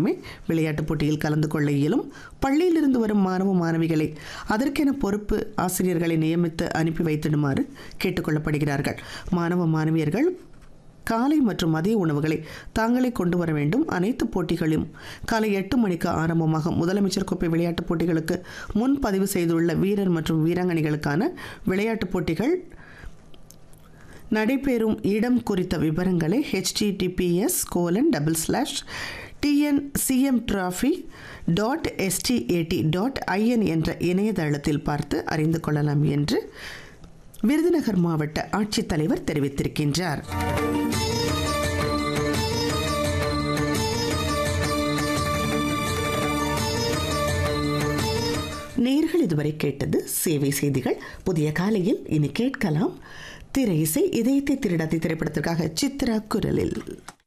மட்டுமே விளையாட்டுப் போட்டியில் கலந்து கொள்ள இயலும் பள்ளியிலிருந்து வரும் மாணவ மாணவிகளை அதற்கென பொறுப்பு ஆசிரியர்களை நியமித்து அனுப்பி வைத்திடுமாறு கேட்டுக்கொள்ளப்படுகிறார்கள் மாணவ மாணவியர்கள் காலை மற்றும் மதிய உணவுகளை தாங்களே கொண்டு வர வேண்டும் அனைத்து போட்டிகளும் காலை எட்டு மணிக்கு ஆரம்பமாகும் முதலமைச்சர் கோப்பை விளையாட்டுப் போட்டிகளுக்கு முன்பதிவு செய்துள்ள வீரர் மற்றும் வீராங்கனைகளுக்கான விளையாட்டுப் போட்டிகள் நடைபெறும் இடம் குறித்த விவரங்களை HTTPS colon double slash TNCM trophy dot SDAT dot in என்ற இணையதளத்தில் பார்த்து அறிந்து கொள்ளலாம் என்று விருதுநகர் மாவட்ட ஆட்சித்தலைவர் தெரிவித்திருக்கின்றார் நேர்கள் இதுவரை கேட்டது சேவை செய்திகள் புதிய காலையில் இனி கேட்கலாம் திரை இசை இதயத்தை திருடாதி திரைப்படத்திற்காக சித்ரா குரலில்